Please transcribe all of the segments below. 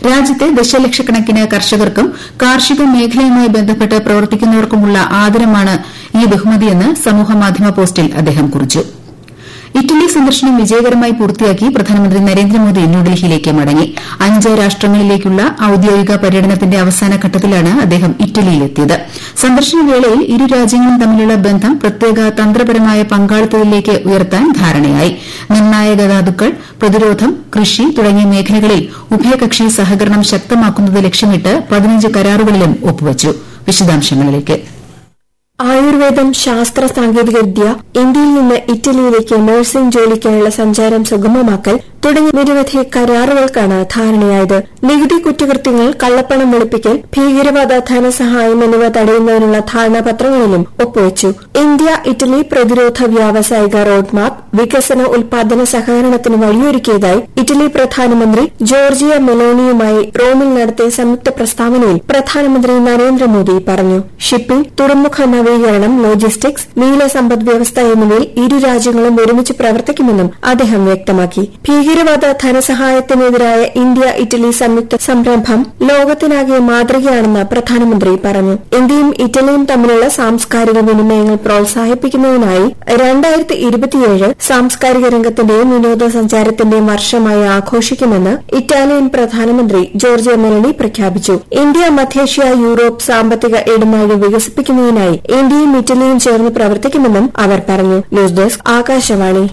രാജ്യത്തെ ദശലക്ഷക്കണക്കിന് കർഷകർക്കും കാർഷിക മേഖലയുമായി ബന്ധപ്പെട്ട് പ്രവർത്തിക്കുന്നവർക്കുമുള്ള ആദരമാണ് ഈ ബഹുമതിയെന്ന് സമൂഹമാധ്യമ പോസ്റ്റിൽ അദ്ദേഹം കുറിച്ചു ഇറ്റലി സന്ദർശനം വിജയകരമായി പൂർത്തിയാക്കി പ്രധാനമന്ത്രി നരേന്ദ്രമോദി ന്യൂഡൽഹിയിലേക്ക് മടങ്ങി അഞ്ച് രാഷ്ട്രങ്ങളിലേക്കുള്ള ഔദ്യോഗിക പര്യടനത്തിന്റെ അവസാന ഘട്ടത്തിലാണ് അദ്ദേഹം ഇറ്റലിയിലെത്തിയത് സന്ദർശന വേളയിൽ ഇരു രാജ്യങ്ങളും തമ്മിലുള്ള ബന്ധം പ്രത്യേക തന്ത്രപരമായ പങ്കാളിത്തത്തിലേക്ക് ഉയർത്താൻ ധാരണയായി നിർണായക ധാതുക്കൾ പ്രതിരോധം കൃഷി തുടങ്ങിയ മേഖലകളിൽ ഉഭയകക്ഷി സഹകരണം ശക്തമാക്കുന്നത് ലക്ഷ്യമിട്ട് പതിനഞ്ച് കരാറുകളിലും ഒപ്പുവച്ചു വിശദാംശങ്ങളിലേക്ക് ആയുർവേദം ശാസ്ത്ര സാങ്കേതിക വിദ്യ ഇന്ത്യയിൽ നിന്ന് ഇറ്റലിയിലേക്ക് നഴ്സിംഗ് ജോലിക്കായുള്ള സഞ്ചാരം സുഗമമാക്കൽ തുടങ്ങിയ നിരവധി കരാറുകൾക്കാണ് ധാരണയായത് നികുതി കുറ്റകൃത്യങ്ങൾ കള്ളപ്പണം വെളുപ്പിക്കൽ ഭീകരവാദ ധനസഹായം എന്നിവ തടയുന്നതിനുള്ള ധാരണാപത്രങ്ങളിലും ഒപ്പുവച്ചു ഇന്ത്യ ഇറ്റലി പ്രതിരോധ വ്യാവസായിക റോഡ് മാപ്പ് വികസന ഉൽപാദന സഹകരണത്തിന് വഴിയൊരുക്കിയതായി ഇറ്റലി പ്രധാനമന്ത്രി ജോർജിയ മെലോണിയുമായി റോമിൽ നടത്തിയ സംയുക്ത പ്രസ്താവനയിൽ പ്രധാനമന്ത്രി നരേന്ദ്രമോദി പറഞ്ഞു ഷിപ്പിംഗ് തുറമുഖ നവീകരണം ലോജിസ്റ്റിക്സ് നീല സമ്പദ് വ്യവസ്ഥ എന്നിവയിൽ ഇരു രാജ്യങ്ങളും ഒരുമിച്ച് പ്രവർത്തിക്കുമെന്നും അദ്ദേഹം വ്യക്തമാക്കി ഭീകരവാദ ധനസഹായത്തിനെതിരായ ഇന്ത്യ ഇറ്റലി സംയുക്ത സംരംഭം ലോകത്തിനാകെ മാതൃകയാണെന്ന് പ്രധാനമന്ത്രി പറഞ്ഞു ഇന്ത്യയും ഇറ്റലിയും തമ്മിലുള്ള സാംസ്കാരിക വിനിമയങ്ങൾ പ്രോത്സാഹിപ്പിക്കുന്നതിനായി രണ്ടായിരത്തി ഇരുപത്തിയേഴ് സാംസ്കാരിക രംഗത്തിന്റെയും വിനോദസഞ്ചാരത്തിന്റെയും വർഷമായി ആഘോഷിക്കുമെന്ന് ഇറ്റാലിയൻ പ്രധാനമന്ത്രി ജോർജിയ മെലണി പ്രഖ്യാപിച്ചു ഇന്ത്യ മധ്യേഷ്യ യൂറോപ്പ് സാമ്പത്തിക ഇടനാഴി വികസിപ്പിക്കുന്നതിനായി ഇന്ത്യയും ഇറ്റലിയും ചേർന്ന് പ്രവർത്തിക്കുമെന്നും അവർ പറഞ്ഞു ന്യൂസ് ഡെസ്ക് ആകാശവാണി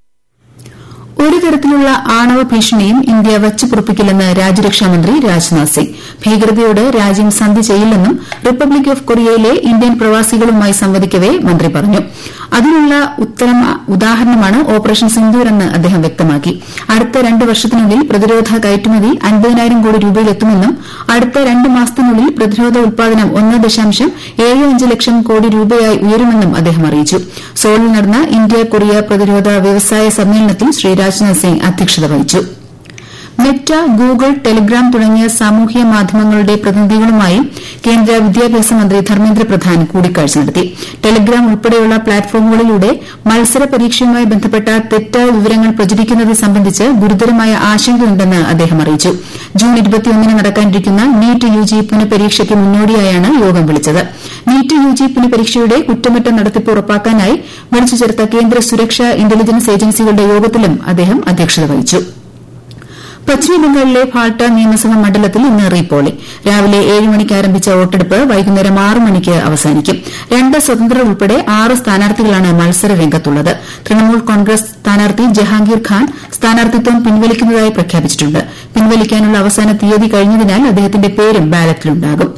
ഒരു തരത്തിലുള്ള ആണവ ഭീഷണിയും ഇന്ത്യ വച്ചുപൊറുപ്പിക്കില്ലെന്ന് രാജ്യരക്ഷാമന്ത്രി രാജ്നാഥ് സിംഗ് ഭീകരതയോട് രാജ്യം സന്ധി ചെയ്യില്ലെന്നും റിപ്പബ്ലിക് ഓഫ് കൊറിയയിലെ ഇന്ത്യൻ പ്രവാസികളുമായി സംവദിക്കവെ മന്ത്രി പറഞ്ഞു അതിനുള്ള ഉത്തമ ഉദാഹരണമാണ് ഓപ്പറേഷൻ സിന്ദൂരെന്ന് അദ്ദേഹം വ്യക്തമാക്കി അടുത്ത രണ്ട് വർഷത്തിനുള്ളിൽ പ്രതിരോധ കയറ്റുമതി അൻപതിനായിരം കോടി രൂപയിലെത്തുമെന്നും അടുത്ത രണ്ട് മാസത്തിനുള്ളിൽ പ്രതിരോധ ഉൽപാദനം ഒന്ന് ദശാംശം ഏഴ് അഞ്ച് ലക്ഷം കോടി രൂപയായി ഉയരുമെന്നും അദ്ദേഹം അറിയിച്ചു സോളിൽ നടന്ന ഇന്ത്യ കൊറിയ പ്രതിരോധ വ്യവസായ സമ്മേളനത്തിൽ ശ്രീ രാജ്നാഥ് സിംഗ് അധ്യക്ഷത വഹിച്ചു മെറ്റ ഗൂഗിൾ ടെലിഗ്രാം തുടങ്ങിയ സാമൂഹ്യ മാധ്യമങ്ങളുടെ പ്രതിനിധികളുമായി കേന്ദ്ര വിദ്യാഭ്യാസ മന്ത്രി ധർമ്മേന്ദ്ര പ്രധാൻ കൂടിക്കാഴ്ച നടത്തി ടെലിഗ്രാം ഉൾപ്പെടെയുള്ള പ്ലാറ്റ്ഫോമുകളിലൂടെ മത്സര പരീക്ഷയുമായി ബന്ധപ്പെട്ട തെറ്റായ വിവരങ്ങൾ പ്രചരിക്കുന്നത് സംബന്ധിച്ച് ഗുരുതരമായ ആശങ്കയുണ്ടെന്ന് അദ്ദേഹം അറിയിച്ചു ജൂൺ ന് നടക്കാനിരിക്കുന്ന നീറ്റ് യുജി പുനഃപരീക്ഷയ്ക്ക് മുന്നോടിയായാണ് യോഗം വിളിച്ചത് നീറ്റ് യുജി പുനഃപരീക്ഷയുടെ കുറ്റമറ്റ നടത്തിപ്പ് ഉറപ്പാക്കാനായി വിളിച്ചു ചേർത്ത കേന്ദ്ര സുരക്ഷാ ഇന്റലിജൻസ് ഏജൻസികളുടെ യോഗത്തിലും അദ്ദേഹം അധ്യക്ഷത വഹിച്ചു പശ്ചിമബംഗാളിലെ ഫാൾട്ട നിയമസഭാ മണ്ഡലത്തിൽ ഇന്ന് റീപോളിംഗ് രാവിലെ ഏഴ് മണിക്ക് ആരംഭിച്ച വോട്ടെടുപ്പ് വൈകുന്നേരം ആറ് മണിക്ക് അവസാനിക്കും രണ്ട് സ്വതന്ത്രർ ഉൾപ്പെടെ ആറ് സ്ഥാനാർത്ഥികളാണ് മത്സര രംഗത്തുള്ളത് തൃണമൂൽ കോൺഗ്രസ് സ്ഥാനാർത്ഥി ജഹാംഗീർ ഖാൻ സ്ഥാനാർത്ഥിത്വം പിൻവലിക്കുന്നതായി പ്രഖ്യാപിച്ചിട്ടുണ്ട് പിൻവലിക്കാനുള്ള അവസാന തീയതി കഴിഞ്ഞതിനാൽ അദ്ദേഹത്തിന്റെ പേരും ബാലറ്റിലുണ്ടാകും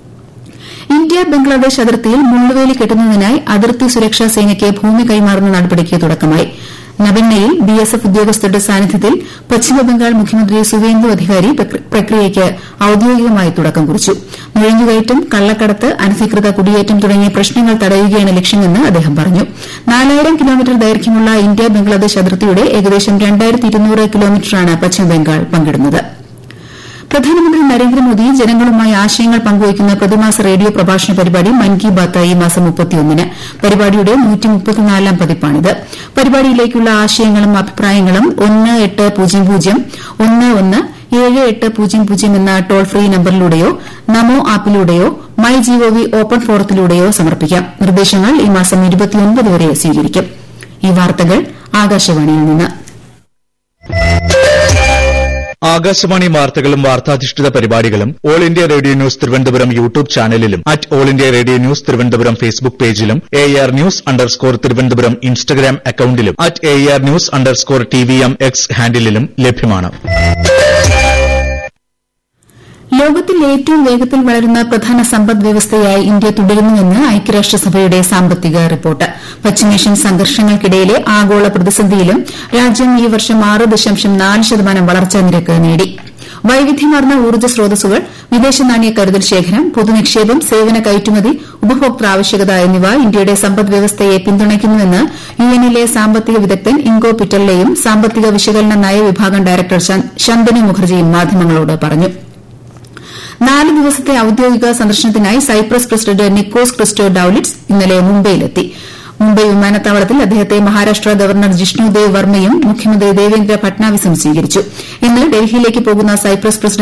ഇന്ത്യ ബംഗ്ലാദേശ് അതിർത്തിയിൽ മുള്ളുവേലി കെട്ടുന്നതിനായി അതിർത്തി സുരക്ഷാ സേനയ്ക്ക് ഭൂമി കൈമാറുന്ന നടപടിക്ക് തുടക്കമായി നബന്നയിൽ ബിഎസ്എഫ് ഉദ്യോഗസ്ഥരുടെ സാന്നിധ്യത്തിൽ പശ്ചിമബംഗാൾ മുഖ്യമന്ത്രി സുവേന്ദു അധികാരി പ്രക്രിയയ്ക്ക് ഔദ്യോഗികമായി തുടക്കം കുറിച്ചു നുഴഞ്ഞുകയറ്റം കള്ളക്കടത്ത് അനധികൃത കുടിയേറ്റം തുടങ്ങിയ പ്രശ്നങ്ങൾ തടയുകയാണ് ലക്ഷ്യമെന്ന് അദ്ദേഹം പറഞ്ഞു നാലായിരം കിലോമീറ്റർ ദൈർഘ്യമുള്ള ഇന്ത്യ ബംഗ്ലാദേശ് അതിർത്തിയുടെ ഏകദേശം രണ്ടായിരത്തി ഇരുന്നൂറ് കിലോമീറ്ററാണ് പശ്ചിമബംഗാൾ പങ്കിടുന്നത് പ്രധാനമന്ത്രി നരേന്ദ്രമോദി ജനങ്ങളുമായി ആശയങ്ങൾ പങ്കുവയ്ക്കുന്ന പ്രതിമാസ റേഡിയോ പ്രഭാഷണ പരിപാടി മൻ കി ബാത്ത് ഈ മാസം മുപ്പത്തിയൊന്നിന് പരിപാടിയുടെ നൂറ്റിമുപ്പത്തിനാലാം പതിപ്പാണിത് പരിപാടിയിലേക്കുള്ള ആശയങ്ങളും അഭിപ്രായങ്ങളും ഒന്ന് എട്ട് പൂജ്യം പൂജ്യം ഒന്ന് ഒന്ന് ഏഴ് എട്ട് പൂജ്യം പൂജ്യം എന്ന ടോൾ ഫ്രീ നമ്പറിലൂടെയോ നമോ ആപ്പിലൂടെയോ മൈ ജിഒവി ഓപ്പൺ ഫോറത്തിലൂടെയോ സമർപ്പിക്കാം നിർദ്ദേശങ്ങൾ ഈ മാസം വരെ സ്വീകരിക്കും ഈ വാർത്തകൾ ആകാശവാണിയിൽ നിന്ന് ആകാശവാണി വാർത്തകളും വാർത്താധിഷ്ഠിത പരിപാടികളും All India Radio News Thiruvananthapuram YouTube ചാനലിലും at All India Radio News Thiruvananthapuram Facebook പേജിലും A R news underscore Thiruvananthapuram Instagram അക്കൌണ്ടിലും at A R news underscore T V M X ഹാൻഡിലും ലഭ്യമാണ് ലോകത്തിൽ ഏറ്റവും വേഗത്തിൽ വളരുന്ന പ്രധാന സമ്പദ് വ്യവസ്ഥയായി ഇന്ത്യ തുടരുന്നുവെന്ന് ഐക്യരാഷ്ട്രസഭയുടെ സാമ്പത്തിക റിപ്പോർട്ട് പശ്ചിമേഷ്യൻ സംഘർഷങ്ങൾക്കിടയിലെ ആഗോള പ്രതിസന്ധിയിലും രാജ്യം ഈ വർഷം ആറ് ദശാംശം നാല് ശതമാനം വളർച്ചാ നിരക്ക് നേടി വൈവിധ്യമാർന്ന ഊർജ്ജ സ്രോതസ്സുകൾ വിദേശ നാണ്യ കരുതൽ ശേഖരം പൊതുനിക്ഷേപം സേവന കയറ്റുമതി ഉപഭോക്തൃ ആവശ്യകത എന്നിവ ഇന്ത്യയുടെ സമ്പദ് വ്യവസ്ഥയെ പിന്തുണയ്ക്കുന്നുവെന്ന് യുഎന്നിലെ സാമ്പത്തിക വിദഗ്ധൻ ഇങ്കോ പിറ്റലിലെയും സാമ്പത്തിക വിശകലന നയവിഭാഗം ഡയറക്ടർ ശന്തനു മുഖർജിയും മാധ്യമങ്ങളോട് പറഞ്ഞു നാല് ദിവസത്തെ ഔദ്യോഗിക സന്ദർശനത്തിനായി Cyprus president Nikos Christodoulides ഇന്നലെ മുംബൈയിലെത്തി മുംബൈ വിമാനത്താവളത്തിൽ അദ്ദേഹത്തെ മഹാരാഷ്ട്ര ഗവർണർ ജിഷ്ണുദേവ് വർമ്മയും മുഖ്യമന്ത്രി ദേവേന്ദ്ര ഫട്നാവിസും സ്വീകരിച്ചു ഇന്ന് ഡൽഹിയിലേക്ക് പോകുന്ന സൈപ്രസ് പ്രസിഡന്റ്